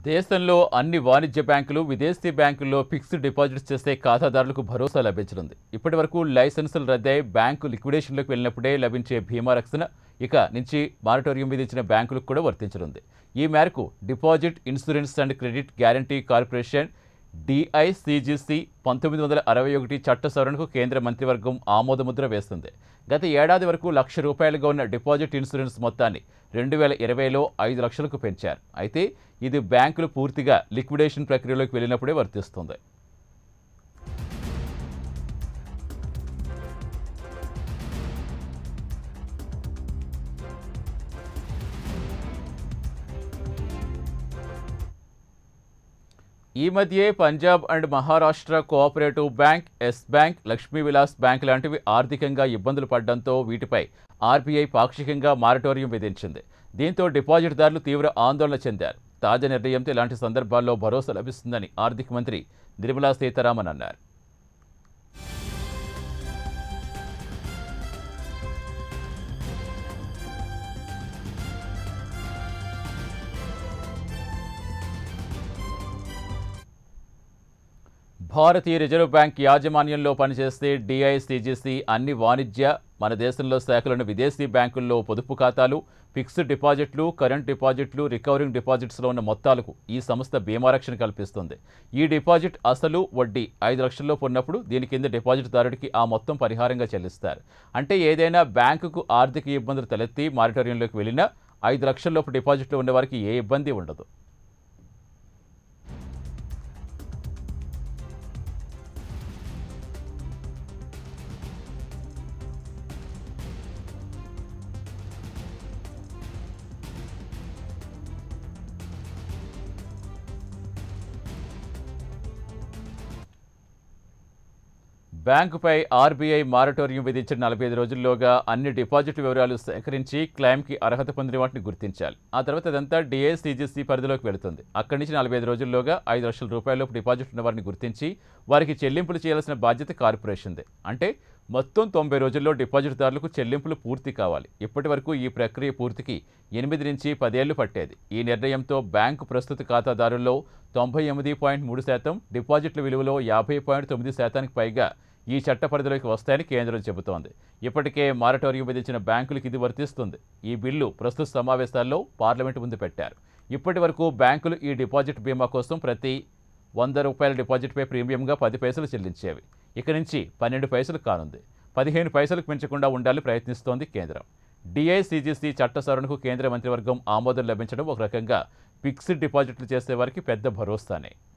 దేశంలో అన్ని వాణిజ్య బ్యాంకులు విదేశీ బ్యాంకుల్లో ఫిక్స్డ్ డిపాజిట్స్ చేసే ఖాతాదారులకు భరోసా లభించనుంది ఇప్పటి వరకు లైసెన్సులు రద్దై బ్యాంకు లిక్విడేషన్లోకి వెళ్ళినప్పుడే లభించే బీమా రక్షణ ఇక నుంచి మారటోరియం విధించిన బ్యాంకులకు కూడా వర్తించనుంది ఈ మేరకు deposit insurance and credit guarantee corporation DICGC పంతొమ్మిది వందల అరవై ఒకటి చట్ట సవరణకు కేంద్ర మంత్రివర్గం ఆమోదముద్ర వేస్తుంది గత ఏడాది వరకు లక్ష రూపాయలుగా ఉన్న డిపాజిట్ ఇన్సూరెన్స్ మొత్తాన్ని రెండు వేల ఇరవైలో ఐదు లక్షలకు పెంచారు అయితే ఇది బ్యాంకులు పూర్తిగా లిక్విడేషన్ ప్రక్రియలోకి వెళ్ళినప్పుడే వర్తిస్తుంది ఈ మధ్యే Punjab and Maharashtra cooperative bank Yes bank Lakshmi Vilas bank లాంటివి ఆర్థికంగా ఇబ్బందులు పడడంతో వీటిపై ఆర్బీఐ పాక్షికంగా మారటోరియం విధించింది దీంతో డిపాజిట్దారులు తీవ్ర ఆందోళన చెందారు తాజా నిర్ణయంతో ఇలాంటి సందర్భాల్లో భరోసా లభిస్తుందని ఆర్థిక మంత్రి నిర్మలా సీతారామన్ అన్నారు భారతీయ రిజర్వ్ బ్యాంక్ యాజమాన్యంలో పనిచేసే డిఐసిజిసి అన్ని వాణిజ్య మన దేశంలో శాఖలను విదేశీ బ్యాంకుల్లో పొదుపు ఖాతాలు ఫిక్స్డ్ డిపాజిట్లు కరెంట్ డిపాజిట్లు రికవరింగ్ డిపాజిట్స్లో ఉన్న మొత్తాలకు ఈ సంస్థ బీమా రక్షణ కల్పిస్తుంది ఈ డిపాజిట్ అసలు వడ్డీ ఐదు లక్షల్లో ఉన్నప్పుడు దీని కింద డిపాజిట్దారుడికి ఆ మొత్తం పరిహారంగా చెల్లిస్తారు అంటే ఏదైనా బ్యాంకుకు ఆర్థిక ఇబ్బందులు తలెత్తి మారిటోరియంలోకి వెళ్ళినా ఐదు లక్షల్లోపు డిపాజిట్లు ఉన్నవారికి ఏ ఇబ్బంది ఉండదు బ్యాంకుపై ఆర్బీఐ మారటోరియం విధించిన నలభై ఐదు రోజుల్లోగా అన్ని డిపాజిట్ వివరాలు సేకరించి క్లెయిమ్కి అర్హత పొందిన వాటిని గుర్తించాలి ఆ తర్వాత అదంతా డిఏసీజీసీ పరిధిలోకి వెళుతుంది అక్కడి నుంచి నలభై ఐదు రోజుల్లోగా ఐదు లక్షల రూపాయలలోపు డిపాజిట్ ఉన్న వారిని గుర్తించి వారికి చెల్లింపులు చేయాల్సిన బాధ్యత కార్పొరేషన్దే అంటే మొత్తం తొంభై రోజుల్లో డిపాజిట్దారులకు చెల్లింపులు పూర్తి కావాలి ఇప్పటి వరకు ఈ ప్రక్రియ పూర్తికి ఎనిమిది నుంచి పదేళ్లు పట్టేది ఈ నిర్ణయంతో బ్యాంకు ప్రస్తుత ఖాతాదారుల్లో తొంభై ఎనిమిది పాయింట్ మూడు శాతం డిపాజిట్ల విలువలో యాభై పాయింట్ తొమ్మిది శాతానికి పైగా ఈ చట్ట పరిధిలోకి వస్తాయని కేంద్రం చెబుతోంది ఇప్పటికే మారటోరియం విధించిన బ్యాంకులకు ఇది వర్తిస్తుంది ఈ బిల్లు ప్రస్తుత సమావేశాల్లో పార్లమెంటు ముందు పెట్టారు ఇప్పటి వరకు బ్యాంకులు ఈ డిపాజిట్ బీమా కోసం ప్రతి వంద రూపాయల డిపాజిట్పై ప్రీమియంగా పది పైసలు చెల్లించేవి ఇక నుంచి పన్నెండు పైసలు కానుంది పదిహేను పైసలకు పెంచకుండా ఉండాలని ప్రయత్నిస్తోంది కేంద్రం డిఐసిజిసి చట్ట సవరణకు కేంద్ర మంత్రివర్గం ఆమోదం లభించడం ఒక రకంగా ఫిక్స్డ్ డిపాజిట్లు చేసే వారికి పెద్ద భరోసానే